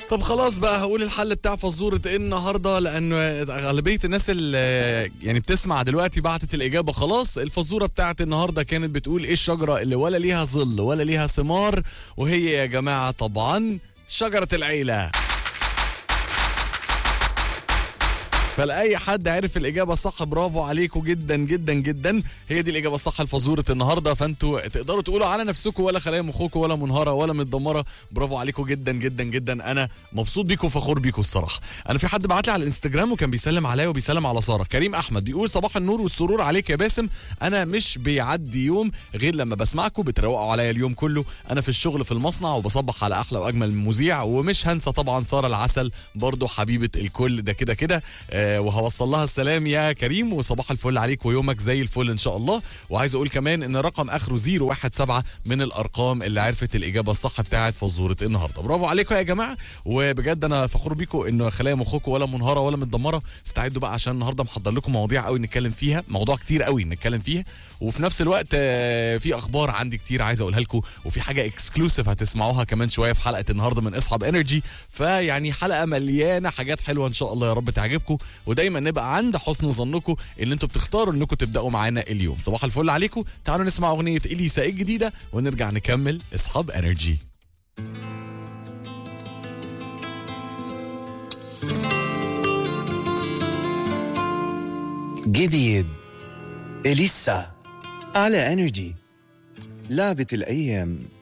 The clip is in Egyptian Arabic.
طب خلاص بقى هقول الحل بتاع فزورة ايه النهارده لانه اغلبية الناس اللي يعني بتسمع دلوقتي بعتت الاجابة خلاص الفزورة بتاعت النهارده كانت بتقول ايه الشجرة اللي ولا ليها ظل ولا ليها ثمار وهي يا جماعة طبعا شجرة العيلة فلأي حد عرف الإجابة الصح برافو عليكم جدا جدا جدا هي دي الإجابة الصح لفزورة النهاردة فأنتوا تقدروا تقولوا على نفسكم ولا خلايا مخكم ولا منهارة ولا متدمرة برافو عليكم جدا جدا جدا أنا مبسوط بيكم وفخور بيكم الصراحة أنا في حد بعت لي على الانستجرام وكان بيسلم عليا وبيسلم على سارة كريم أحمد بيقول صباح النور والسرور عليك يا باسم أنا مش بيعدي يوم غير لما بسمعكم بتروقوا عليا اليوم كله أنا في الشغل في المصنع وبصبح على أحلى وأجمل مذيع ومش هنسى طبعا سارة العسل برضو حبيبة الكل ده كده كده آه وهوصل لها السلام يا كريم وصباح الفل عليك ويومك زي الفل ان شاء الله وعايز اقول كمان ان رقم اخره 017 من الارقام اللي عرفت الاجابه الصح بتاعت فزوره النهارده برافو عليكم يا جماعه وبجد انا فخور بيكم انه خلايا مخكم ولا منهاره ولا متدمره استعدوا بقى عشان النهارده محضر لكم مواضيع قوي نتكلم فيها موضوع كتير قوي نتكلم فيها وفي نفس الوقت آه، في اخبار عندي كتير عايز اقولها لكم وفي حاجه اكسكلوسيف هتسمعوها كمان شويه في حلقه النهارده من اصحاب انرجي فيعني حلقه مليانه حاجات حلوه ان شاء الله يا رب تعجبكم ودايما نبقى عند حسن ظنكم ان انتوا بتختاروا انكم تبداوا معانا اليوم صباح الفل عليكم تعالوا نسمع اغنيه اليسا الجديده ونرجع نكمل اصحاب انرجي جديد إليسا على انرجي لعبة الأيام